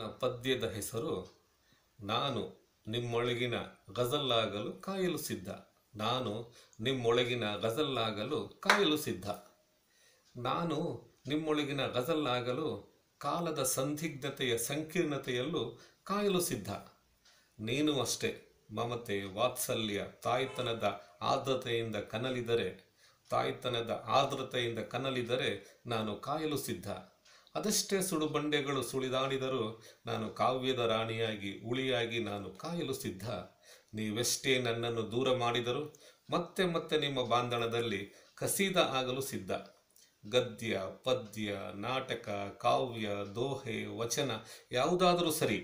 ಪದ್ಯದ ಹೆಸರು ನಾನು ನಿಮ್ಮೊಳಗಿನ ಗಜಲ್ಲಾಗಲು ಕಾಯಲು ಸಿದ್ಧ ನಾನು ನಿಮ್ಮೊಳಗಿನ ಗಜಲ್ಲಾಗಲು ಕಾಯಲು ಸಿದ್ಧ ನಾನು ನಿಮ್ಮೊಳಗಿನ ಗಜಲ್ಲಾಗಲು ಕಾಲದ ಸಂದಿಗ್ಧತೆಯ ಸಂಕೀರ್ಣತೆಯಲ್ಲೂ ಕಾಯಲು ಸಿದ್ಧ ನೀನು ಅಷ್ಟೇ ಮಮತೆ ವಾತ್ಸಲ್ಯ ತಾಯ್ತನದ ಆರ್ದ್ರತೆಯಿಂದ ಕನಲಿದರೆ ತಾಯ್ತನದ ಆರ್ದ್ರತೆಯಿಂದ ಕನಲಿದರೆ ನಾನು ಕಾಯಲು ಸಿದ್ಧ ಅದೆಷ್ಟೇ ಸುಡುಬಂಡೆಗಳು ಸುಳಿದಾಡಿದರೂ ನಾನು ಕಾವ್ಯದ ರಾಣಿಯಾಗಿ ಉಳಿಯಾಗಿ ನಾನು ಕಾಯಲು ಸಿದ್ಧ ನೀವೆಷ್ಟೇ ನನ್ನನ್ನು ದೂರ ಮಾಡಿದರೂ ಮತ್ತೆ ಮತ್ತೆ ನಿಮ್ಮ ಬಾಂಧಣದಲ್ಲಿ ಕಸೀದ ಆಗಲು ಸಿದ್ಧ ಗದ್ಯ ಪದ್ಯ ನಾಟಕ ಕಾವ್ಯ ದೋಹೆ ವಚನ ಯಾವುದಾದರೂ ಸರಿ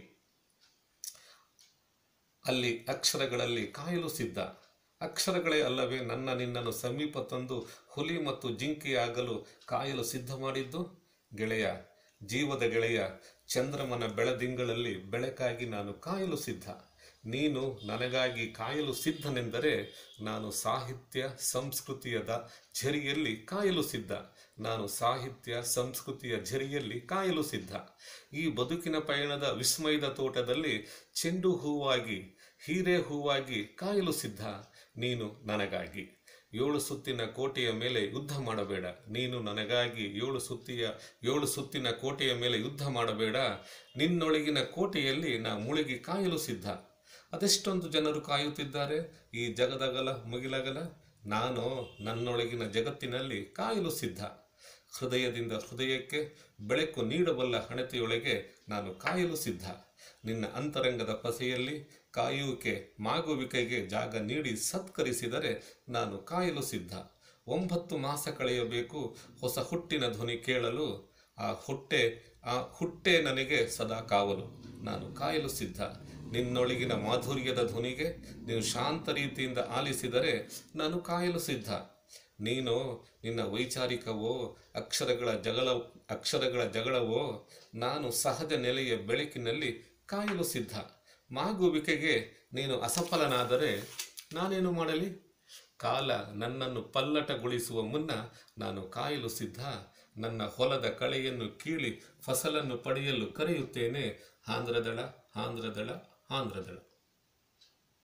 ಅಲ್ಲಿ ಅಕ್ಷರಗಳಲ್ಲಿ ಕಾಯಲು ಸಿದ್ಧ ಅಕ್ಷರಗಳೇ ಅಲ್ಲವೇ ನನ್ನ ನಿನ್ನನ್ನು ಸಮೀಪ ತಂದು ಹುಲಿ ಮತ್ತು ಜಿಂಕೆಯಾಗಲು ಕಾಯಲು ಸಿದ್ಧ ಮಾಡಿದ್ದು ಗೆಳೆಯ ಜೀವದ ಗೆಳೆಯ ಚಂದ್ರಮನ ಬೆಳದಿಂಗಳಲ್ಲಿ ಬೆಳಕಾಗಿ ನಾನು ಕಾಯಲು ಸಿದ್ಧ ನೀನು ನನಗಾಗಿ ಕಾಯಲು ಸಿದ್ಧನೆಂದರೆ ನಾನು ಸಾಹಿತ್ಯ ಸಂಸ್ಕೃತಿಯದ ಝರಿಯಲ್ಲಿ ಕಾಯಲು ಸಿದ್ಧ ನಾನು ಸಾಹಿತ್ಯ ಸಂಸ್ಕೃತಿಯ ಝರಿಯಲ್ಲಿ ಕಾಯಲು ಸಿದ್ಧ ಈ ಬದುಕಿನ ಪಯಣದ ವಿಸ್ಮಯದ ತೋಟದಲ್ಲಿ ಚೆಂಡು ಹೂವಾಗಿ ಹೀರೆ ಹೂವಾಗಿ ಕಾಯಲು ಸಿದ್ಧ ನೀನು ನನಗಾಗಿ ಏಳು ಸುತ್ತಿನ ಕೋಟೆಯ ಮೇಲೆ ಯುದ್ಧ ಮಾಡಬೇಡ ನೀನು ನನಗಾಗಿ ಏಳು ಸುತ್ತಿಯ ಏಳು ಸುತ್ತಿನ ಕೋಟೆಯ ಮೇಲೆ ಯುದ್ಧ ಮಾಡಬೇಡ ನಿನ್ನೊಳಗಿನ ಕೋಟೆಯಲ್ಲಿ ನಾ ಮುಳುಗಿ ಕಾಯಲು ಸಿದ್ಧ ಅದೆಷ್ಟೊಂದು ಜನರು ಕಾಯುತ್ತಿದ್ದಾರೆ ಈ ಜಗದಗಲ ಮುಗಿಲಗಲ ನಾನು ನನ್ನೊಳಗಿನ ಜಗತ್ತಿನಲ್ಲಿ ಕಾಯಲು ಸಿದ್ಧ ಹೃದಯದಿಂದ ಹೃದಯಕ್ಕೆ ಬೆಳಕು ನೀಡಬಲ್ಲ ಹಣತೆಯೊಳಗೆ ನಾನು ಕಾಯಲು ಸಿದ್ಧ ನಿನ್ನ ಅಂತರಂಗದ ಪಸೆಯಲ್ಲಿ ಕಾಯುವಿಕೆ ಮಾಗುವಿಕೆಗೆ ಜಾಗ ನೀಡಿ ಸತ್ಕರಿಸಿದರೆ ನಾನು ಕಾಯಲು ಸಿದ್ಧ ಒಂಬತ್ತು ಮಾಸ ಕಳೆಯಬೇಕು ಹೊಸ ಹುಟ್ಟಿನ ಧ್ವನಿ ಕೇಳಲು ಆ ಹುಟ್ಟೆ ಆ ಹುಟ್ಟೆ ನನಗೆ ಸದಾ ಕಾವಲು ನಾನು ಕಾಯಲು ಸಿದ್ಧ ನಿನ್ನೊಳಗಿನ ಮಾಧುರ್ಯದ ಧ್ವನಿಗೆ ನೀನು ಶಾಂತ ರೀತಿಯಿಂದ ಆಲಿಸಿದರೆ ನಾನು ಕಾಯಲು ಸಿದ್ಧ ನೀನು ನಿನ್ನ ವೈಚಾರಿಕವೋ ಅಕ್ಷರಗಳ ಜಗಳ ಅಕ್ಷರಗಳ ಜಗಳವೋ ನಾನು ಸಹಜ ನೆಲೆಯ ಬೆಳಕಿನಲ್ಲಿ ಕಾಯಲು ಸಿದ್ಧ ಮಾಗುವಿಕೆಗೆ ನೀನು ಅಸಫಲನಾದರೆ ನಾನೇನು ಮಾಡಲಿ ಕಾಲ ನನ್ನನ್ನು ಪಲ್ಲಟಗೊಳಿಸುವ ಮುನ್ನ ನಾನು ಕಾಯಲು ಸಿದ್ಧ ನನ್ನ ಹೊಲದ ಕಳೆಯನ್ನು ಕೀಳಿ ಫಸಲನ್ನು ಪಡೆಯಲು ಕರೆಯುತ್ತೇನೆ ಆಂಧ್ರದಳ ಆಂಧ್ರದಳ ಆಂಧ್ರದಳ